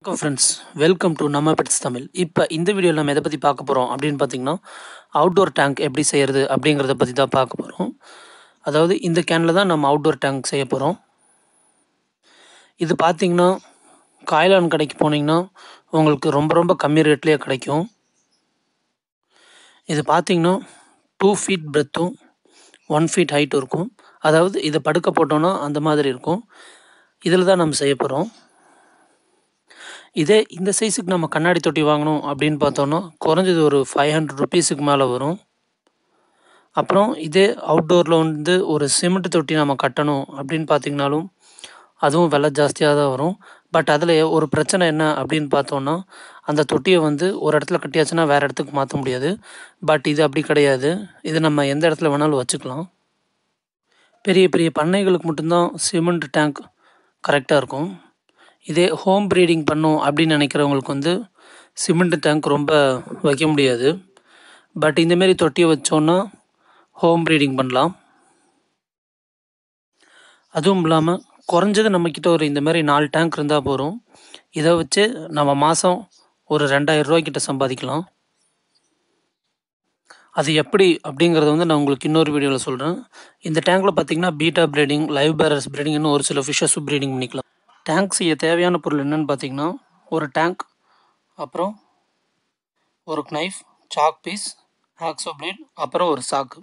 வணக்கம் friends welcome to நம்ம pets Tamil இப்போ இந்த வீடியோவில் நம்ம எதை பற்றி பார்க்க போகிறோம் அப்படின்னு பார்த்தீங்கன்னா அவுட்டோர் டேங்க் எப்படி செய்கிறது அப்படிங்கிறத பற்றி தான் பார்க்க போகிறோம் அதாவது இந்த கேனில் தான் நம்ம அவுட்டோர் டேங்க் செய்ய போகிறோம் இது பார்த்தீங்கன்னா காய்லான் கடைக்கு போனீங்கன்னா உங்களுக்கு ரொம்ப ரொம்ப கம்மி ரேட்லேயே கிடைக்கும் இது பார்த்தீங்கன்னா டூ ஃபீட் பிரெத்தும் ஒன் ஃபீட் ஹைட்டும் இருக்கும் அதாவது இதை படுக்க போட்டோன்னா அந்த மாதிரி இருக்கும் இதில் தான் நம்ம செய்ய போகிறோம் இதே இந்த சைஸுக்கு நம்ம கண்ணாடி தொட்டி வாங்கணும் அப்படின்னு பார்த்தோன்னா குறைஞ்சது ஒரு ஃபைவ் ஹண்ட்ரட் ருபீஸுக்கு மேலே வரும் அப்புறம் இதே அவுட்டோரில் வந்து ஒரு சிமெண்ட் தொட்டி நம்ம கட்டணும் அப்படின்னு பார்த்தீங்கனாலும் அதுவும் விலை ஜாஸ்தியாக தான் வரும் பட் அதில் ஒரு பிரச்சனை என்ன அப்படின்னு பார்த்தோன்னா அந்த தொட்டியை வந்து ஒரு இடத்துல கட்டியாச்சுன்னா வேறு இடத்துக்கு மாற்ற முடியாது பட் இது அப்படி கிடையாது இது நம்ம எந்த இடத்துல வேணாலும் வச்சுக்கலாம் பெரிய பெரிய பண்ணைகளுக்கு மட்டும்தான் சிமெண்ட் டேங்க் கரெக்டாக இருக்கும் இதே ஹோம் ப்ரீடிங் பண்ணும் அப்படின்னு நினைக்கிறவங்களுக்கு வந்து சிமெண்ட் டேங்க் ரொம்ப வைக்க முடியாது பட் இந்தமாரி தொட்டியை வச்சோன்னா ஹோம் ப்ரீடிங் பண்ணலாம் அதுவும் இல்லாமல் குறைஞ்சது நம்மக்கிட்ட ஒரு இந்த மாதிரி நாலு டேங்க் இருந்தால் போதும் இதை வச்சு நம்ம மாதம் ஒரு ரெண்டாயிரம் ரூபாய்க்கிட்ட சம்பாதிக்கலாம் அது எப்படி அப்படிங்கிறத வந்து நான் உங்களுக்கு இன்னொரு வீடியோவில் சொல்கிறேன் இந்த டேங்க்கில் பார்த்தீங்கன்னா பீட்டா ப்ரீடிங் லைவ் பேரர்ஸ் ப்ரீடிங்னு ஒரு சில ஃபிஷ்ஷஸும் ப்ரீடிங் பண்ணிக்கலாம் டேங்க் செய்ய தேவையான பொருள் என்னென்னு பார்த்தீங்கன்னா ஒரு டேங்க் அப்புறம் ஒரு knife chalk piece hacksaw blade அப்புறம் ஒரு சாக்கு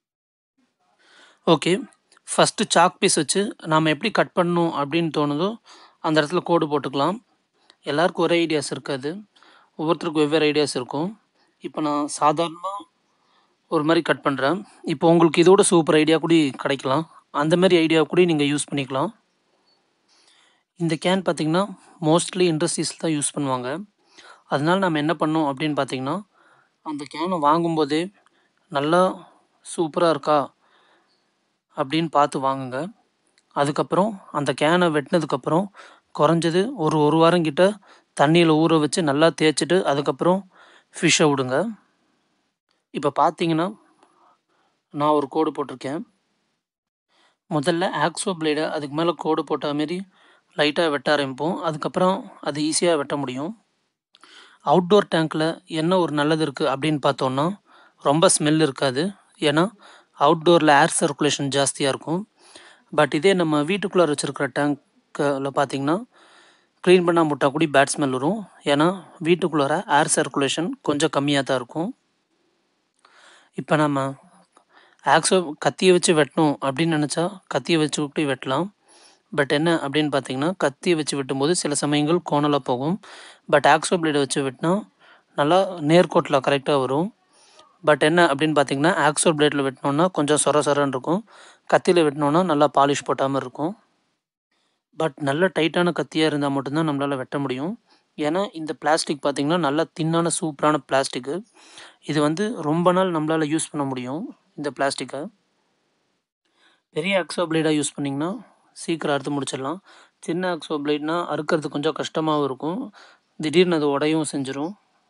ஓகே ஃபஸ்ட்டு சாக் பீஸ் வச்சு நாம் எப்படி கட் பண்ணணும் அப்படின்னு தோணுதோ அந்த இடத்துல கோடு போட்டுக்கலாம் எல்லாருக்கும் ஒரே ஐடியாஸ் இருக்காது ஒவ்வொருத்தருக்கும் வெவ்வேறு ஐடியாஸ் இருக்கும் இப்போ நான் சாதாரணமாக ஒரு மாதிரி கட் பண்ணுறேன் இப்போ உங்களுக்கு இதோட சூப்பர் ஐடியா கூட கிடைக்கலாம் அந்த மாதிரி ஐடியா கூட நீங்கள் யூஸ் பண்ணிக்கலாம் இந்த கேன் பார்த்திங்கன்னா மோஸ்ட்லி இண்டஸ்ட்ரீஸில் தான் யூஸ் பண்ணுவாங்க அதனால் நம்ம என்ன பண்ணோம் அப்படின்னு பார்த்திங்கன்னா அந்த கேனை வாங்கும்போதே நல்லா சூப்பராக இருக்கா அப்படின்னு பார்த்து வாங்குங்க அதுக்கப்புறம் அந்த கேனை வெட்டினதுக்கப்புறம் குறைஞ்சது ஒரு ஒரு வாரம் கிட்ட தண்ணியில் ஊற வச்சு நல்லா தேய்ச்சிட்டு அதுக்கப்புறம் ஃபிஷ்ஷை விடுங்க இப்போ பார்த்தீங்கன்னா நான் ஒரு கோடு போட்டிருக்கேன் முதல்ல ஆக்ஸோ பிளேடை அதுக்கு மேலே கோடு போட்ட மாரி லைட்டாக வெட்ட ஆரம்பிப்போம் அதுக்கப்புறம் அது ஈஸியாக வெட்ட முடியும் அவுட்டோர் டேங்க்கில் என்ன ஒரு நல்லது இருக்குது அப்படின்னு பார்த்தோன்னா ரொம்ப ஸ்மெல் இருக்காது ஏன்னா அவுட்டோரில் ஏர் சர்க்குலேஷன் ஜாஸ்தியாக இருக்கும் பட் இதே நம்ம வீட்டுக்குள்ளே வச்சுருக்கிற டேங்க்கில் பார்த்திங்கன்னா க்ளீன் பண்ணால் முட்டா கூட பேட் ஸ்மெல் வரும் ஏன்னா வீட்டுக்குள்ளார ஏர் சர்க்குலேஷன் கொஞ்சம் கம்மியாக தான் இருக்கும் இப்போ நம்ம ஆக்ஸோ கத்தியை வச்சு வெட்டணும் அப்படின்னு நினச்சா கத்தியை வச்சு கூட வெட்டலாம் பட் என்ன அப்படின்னு பார்த்தீங்கன்னா கத்தியை வச்சு வெட்டும்போது சில சமயங்கள் கோணலாக போகும் பட் ஆக்ஸோ பிளேடை வச்சு வெட்டினா நல்லா நேர்கோட்டில் கரெக்டாக வரும் பட் என்ன அப்படின்னு பார்த்தீங்கன்னா ஆக்ஸோ பிளேடில் வெட்டினோன்னா கொஞ்சம் சொர சொரன்னு இருக்கும் கத்தியில் வெட்டினோன்னா நல்லா பாலிஷ் போட்டாமல் இருக்கும் பட் நல்ல டைட்டான கத்தியாக இருந்தால் மட்டும்தான் நம்மளால் வெட்ட முடியும் ஏன்னா இந்த பிளாஸ்டிக் பார்த்திங்கன்னா நல்லா தின்னான சூப்பரான பிளாஸ்டிக்கு இது வந்து ரொம்ப நாள் நம்மளால் யூஸ் பண்ண முடியும் இந்த பிளாஸ்டிக்கை பெரிய ஆக்ஸோ பிளேடாக யூஸ் பண்ணிங்கன்னா சீக்கிரம் அறுத்து முடிச்சிடலாம் சின்ன ஆக்ஸோ பிளேட்னா அறுக்கிறது கொஞ்சம் கஷ்டமாகவும் இருக்கும் திடீர்னு அது உடையும் செஞ்சிடும்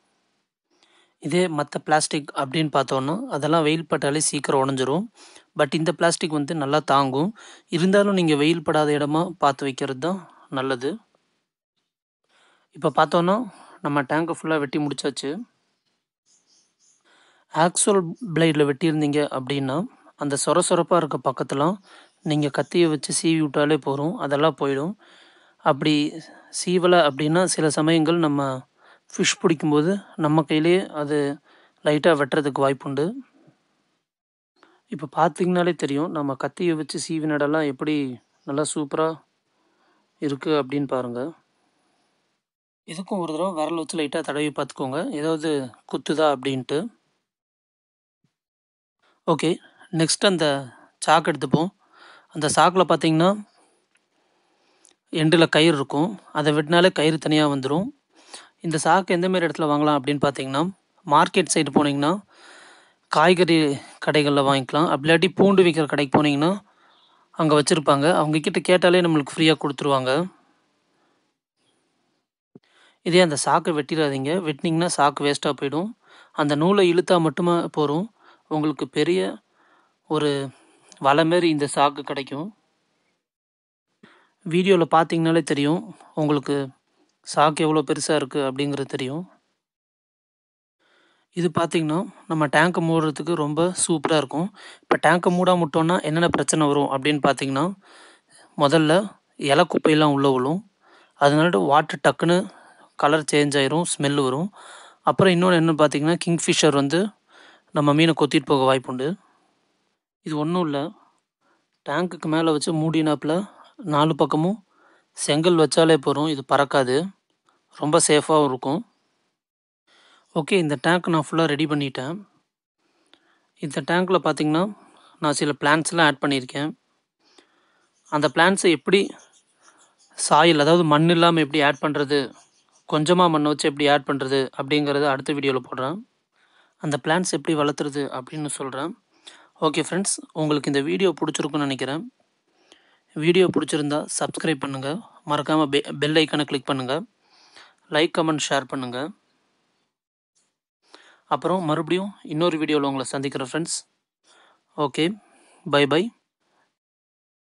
இதே மற்ற பிளாஸ்டிக் அப்படின்னு பார்த்தோன்னா அதெல்லாம் வெயில் பட்டாலே சீக்கிரம் உடஞ்சிரும் பட் இந்த பிளாஸ்டிக் வந்து நல்லா தாங்கும் இருந்தாலும் நீங்கள் வெயில் படாத இடமா பார்த்து வைக்கிறது தான் நல்லது இப்போ பார்த்தோன்னா நம்ம டேங்கை ஃபுல்லாக வெட்டி முடிச்சாச்சு ஆக்சுவல் பிளேடில் வெட்டியிருந்தீங்க அப்படின்னா அந்த சொர சொரப்பாக இருக்க பக்கத்துலாம் நீங்கள் கத்தியை வச்சு சீவி விட்டாலே போகிறோம் அதெல்லாம் போயிடும் அப்படி சீவலை அப்படின்னா சில சமயங்கள் நம்ம ஃபிஷ் பிடிக்கும்போது நம்ம கையிலே அது லைட்டாக வெட்டுறதுக்கு வாய்ப்புண்டு இப்போ பார்த்தீங்கனாலே தெரியும் நம்ம கத்தியை வச்சு சீவி நடலாம் எப்படி நல்லா சூப்பராக இருக்குது அப்படின்னு பாருங்கள் இதுக்கும் ஒரு தடவை விரல் வச்சு லைட்டாக தடவி பார்த்துக்கோங்க ஏதாவது குத்துதா அப்படின்ட்டு ஓகே நெக்ஸ்ட் அந்த சாக்கு எடுத்துப்போம் அந்த சாக்கில் பார்த்தீங்கன்னா எண்டில் கயிறு இருக்கும் அதை வெட்டினாலே கயிறு தனியாக வந்துடும் இந்த சாக்கு எந்தமாரி இடத்துல வாங்கலாம் அப்படின்னு பார்த்தீங்கன்னா மார்க்கெட் சைடு போனீங்கன்னா காய்கறி கடைகளில் வாங்கிக்கலாம் அப்படி இல்லாட்டி பூண்டு விற்கிற கடைக்கு போனீங்கன்னா அங்கே வச்சுருப்பாங்க அவங்கக்கிட்ட கேட்டாலே நம்மளுக்கு ஃப்ரீயாக கொடுத்துருவாங்க இதே அந்த சாக்கை வெட்டிடாதீங்க வெட்டினீங்கன்னா சாக்கு வேஸ்ட்டாக போயிடும் அந்த நூலை இழுத்தா மட்டுமே போகிறோம் உங்களுக்கு பெரிய ஒரு வலை மாரி இந்த சாக்கு கிடைக்கும் வீடியோவில் பார்த்தீங்கனாலே தெரியும் உங்களுக்கு சாக்கு எவ்வளோ பெருசாக இருக்குது அப்படிங்கிறது தெரியும் இது பார்த்திங்கன்னா நம்ம டேங்க்கை மூடுறதுக்கு ரொம்ப சூப்பராக இருக்கும் இப்போ டேங்க்கை மூடாம விட்டோம்னா என்னென்ன பிரச்சனை வரும் அப்படின்னு பார்த்தீங்கன்னா முதல்ல இலை குப்பையெல்லாம் உள்ளே விழும் அதனால வாட்டர் டக்குன்னு கலர் சேஞ்ச் ஆயிரும் ஸ்மெல் வரும் அப்புறம் இன்னொன்று என்ன பார்த்தீங்கன்னா கிங்ஃபிஷர் வந்து நம்ம மீனை கொத்திட்டு போக வாய்ப்புண்டு இது ஒன்றும் இல்லை டேங்க்குக்கு மேலே வச்சு மூடினாப்பில் நாலு பக்கமும் செங்கல் வச்சாலே போகிறோம் இது பறக்காது ரொம்ப சேஃபாகவும் இருக்கும் ஓகே இந்த டேங்க் நான் ஃபுல்லாக ரெடி பண்ணிட்டேன் இந்த டேங்க்கில் பார்த்தீங்கன்னா நான் சில பிளான்ஸ்லாம் ஆட் பண்ணியிருக்கேன் அந்த பிளான்ஸை எப்படி சாயில் அதாவது மண் இல்லாமல் எப்படி ஆட் பண்ணுறது கொஞ்சமாக மண்ணை வச்சு எப்படி ஆட் பண்ணுறது அப்படிங்கிறத அடுத்த வீடியோவில் போடுறேன் அந்த பிளான்ஸ் எப்படி வளர்த்துறது அப்படின்னு சொல்கிறேன் ஓகே ஃப்ரெண்ட்ஸ் உங்களுக்கு இந்த வீடியோ பிடிச்சிருக்குன்னு நினைக்கிறேன் வீடியோ பிடிச்சிருந்தா சப்ஸ்கிரைப் பண்ணுங்கள் மறக்காமல் பெ பெல் ஐக்கனை கிளிக் பண்ணுங்கள் லைக் கமெண்ட் ஷேர் பண்ணுங்கள் அப்புறம் மறுபடியும் இன்னொரு வீடியோவில் உங்களை சந்திக்கிறேன் ஃப்ரெண்ட்ஸ் ஓகே பை பை